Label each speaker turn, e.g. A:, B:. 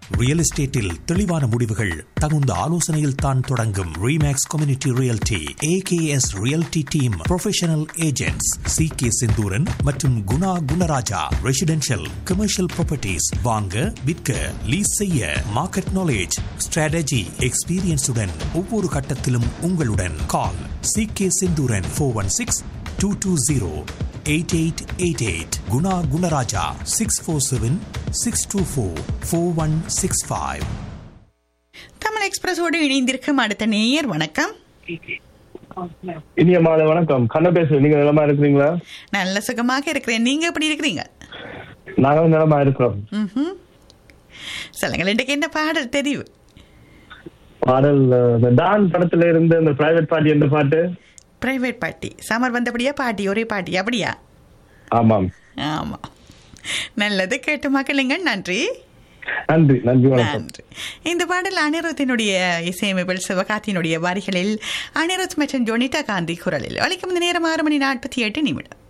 A: Real எஸ்டேட்டில் தெளிவான முடிவுகள் தகுந்த ஆலோசனையில் தான் தொடங்கும் Remax community realty AKS realty team professional agents C K Senthooran மற்றும் Guna Gunaraja residential commercial properties வாங்க விற்க லீஸ் செய்ய மார்க்கெட் நாலேஜ் ஸ்ட்ராட்டஜி எக்ஸ்பீரியன்ஸுடன் ஒவ்வொரு கட்டத்திலும் உங்களுடன் call C K Senthooran four one six two two zero eight eight eight eight Guna Gunaraja six four seven six two four four one six five
B: Tamil எக்ஸ்பிரஸோடு இணைந்திருக்கும் அடுத்த நேயர் வணக்கம்
C: இனிய மாலை வணக்கம் கண்ண பேசு நீங்க நலமா இருக்கிறீங்களா
B: நல்ல சுகமாக இருக்கிறேன் நீங்க எப்படி இருக்கிறீங்க
C: நாங்களும் நலமா இருக்கிறோம்
B: ம்ஹும். சொல்லுங்கள் இன்றைக்கு என்ன பாடல் தெரிவு
C: பாடல் அஹ், இந்த டான் படத்துல இருந்து இந்த பிரைவேட் பார்ட்டி எந்த பாட்டு
B: பிரைவேட் பார்ட்டி சமர் வந்தபடியா பாட்டி ஒரே பாட்டி அப்படியா
C: ஆமாம்
B: ஆமா நல்லது கேட்டு மக்களுங்க நன்றி
C: நன்றி நன்றி வணக்கம்
B: நன்றி இந்த பாடல் அனிருத்தினுடைய இசையமைப்பில் சிவகார்த்தியினுடைய வரிகளில் அனிருத் மற்றும் ஜொனிதா காந்தி குரலில் வலிக்கும் இந்த நேரம் ஆறு மணி நாற்பத்தி எட்டு நிமிடம்